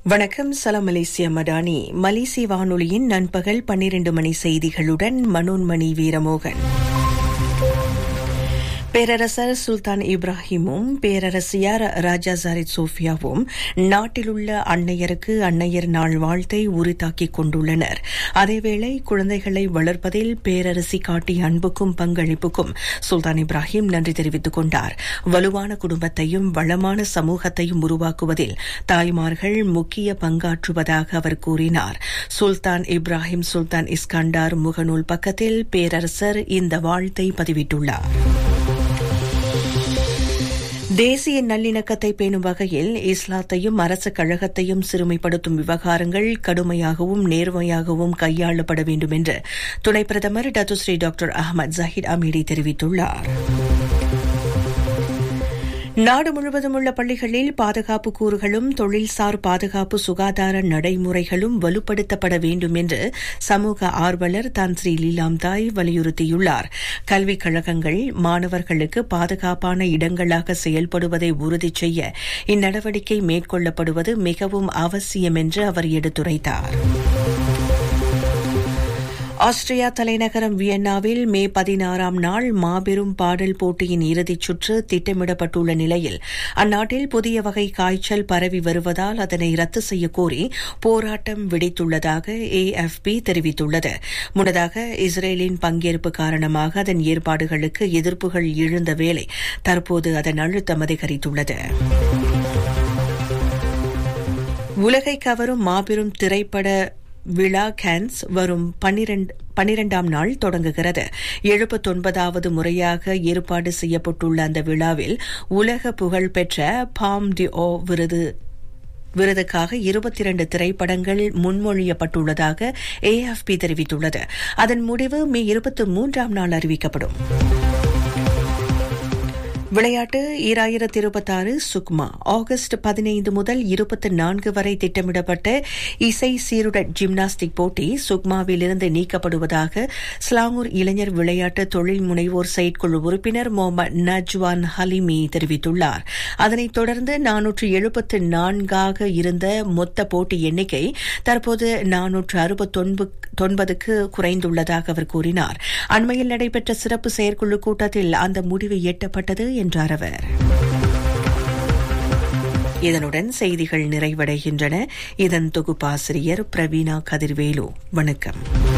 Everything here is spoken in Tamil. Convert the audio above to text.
வணக்கம் சலாம் மலேசியா மடானி மலேசிய வானொலியின் நண்பகல் பன்னிரண்டு மணி செய்திகளுடன் மனோன்மணி வீரமோகன் பேரரசர் சுல்தான் இப்ராஹிமும் பேரரசியார் ராஜா ஜாரித் சோஃபியாவும் நாட்டிலுள்ள அன்னையருக்கு அன்னையர் நாள் வாழ்த்தை உரித்தாக்கிக் கொண்டுள்ளனர் அதேவேளை குழந்தைகளை வளர்ப்பதில் பேரரசி காட்டிய அன்புக்கும் பங்களிப்புக்கும் சுல்தான் இப்ராஹிம் நன்றி தெரிவித்துக் கொண்டார் வலுவான குடும்பத்தையும் வளமான சமூகத்தையும் உருவாக்குவதில் தாய்மார்கள் முக்கிய பங்காற்றுவதாக அவர் கூறினார் சுல்தான் இப்ராஹிம் சுல்தான் இஸ்கண்டார் முகநூல் பக்கத்தில் பேரரசர் இந்த வாழ்த்தை பதிவிட்டுள்ளார் தேசிய நல்லிணக்கத்தை பேணும் வகையில் இஸ்லாத்தையும் அரசு கழகத்தையும் சிறுமைப்படுத்தும் விவகாரங்கள் கடுமையாகவும் நேர்மையாகவும் கையாளப்பட வேண்டும் என்று துணை பிரதமர் Datuk Seri doctor Ahmad Zahid Hamidi தெரிவித்துள்ளார் நாடு முழுவதும் உள்ள பள்ளிகளில் பாதுகாப்பு கூறுகளும் தொழில்சார் பாதுகாப்பு சுகாதார நடைமுறைகளும் வலுப்படுத்தப்பட வேண்டும் என்று சமூக ஆர்வலர் தான் ஸ்ரீ லீலாம் தாய் வலியுறுத்தியுள்ளார் கல்விக் கழகங்கள் மாணவர்களுக்கு பாதுகாப்பான இடங்களாக செயல்படுவதை உறுதி செய்ய இந்நடவடிக்கை மேற்கொள்ளப்படுவது மிகவும் அவசியம் என்று அவர் எடுத்துரைத்தார் ஆஸ்திரியா தலைநகரம் வியன்னாவில் மே பதினாறாம் நாள் மாபெரும் பாடல் போட்டியின் இறுதிச் சுற்று திட்டமிடப்பட்டுள்ள நிலையில் அந்நாட்டில் புதிய வகை காய்ச்சல் பரவி வருவதால் அதனை ரத்து செய்யக்கோரி போராட்டம் விடுத்துள்ளதாக ஏஎஃப்பி தெரிவித்துள்ளது முன்னதாக இஸ்ரேலின் பங்கேற்பு காரணமாக அதன் ஏற்பாடுகளுக்கு எதிர்ப்புகள் எழுந்த வேளை தற்போது அதன் அழுத்தம் அதிகரித்துள்ளது உலகை கவரும் மாபெரும் திரைப்பட விழா கேன்ஸ் வரும் பன்னிரண்டாம் நாள் தொடங்குகிறது எழுபத்தொன்பதாவது முறையாக ஏற்பாடு செய்யப்பட்டுள்ள அந்த விழாவில் உலக புகழ்பெற்ற பாம் டி ஓ விருது விருதுக்காக இருபத்தி இரண்டு திரைப்படங்கள் முன்மொழியப்பட்டுள்ளதாக ஏஎஃப்பி தெரிவித்துள்ளது அதன் முடிவு மே இருபத்தி மூன்றாம் நாள் அறிவிக்கப்படும் விளையாட்டு ஈராயிரத்தி இருபத்தாறு சுக்மா ஆகஸ்ட் பதினைந்து முதல் இருபத்தி நான்கு வரை திட்டமிடப்பட்ட இசை சீருடட் ஜிம்னாஸ்டிக் போட்டி சுக்மாவிலிருந்து நீக்கப்படுவதாக ஸ்லாங்கூர் இளைஞர் விளையாட்டு தொழில் முனைவோர் செயற்குழு உறுப்பினர் முகமது நஜ்வான் ஹலிமி தெரிவித்துள்ளார் அதனைத் தொடர்ந்து நானூற்று எழுபத்து நான்காக இருந்த மொத்த போட்டி எண்ணிக்கை தற்போது நானூற்று அறுபத்தொன்பதுக்கு குறைந்துள்ளதாக அவர் கூறினார் அண்மையில் நடைபெற்ற சிறப்பு செயற்குழு கூட்டத்தில் அந்த முடிவு எட்டப்பட்டது என்றார் அவர் இதனுடன் செய்திகள் நிறைவடைகின்றன இதன் தொகுப்பாசிரியர் பிரவீனா கதிர்வேலு வணக்கம்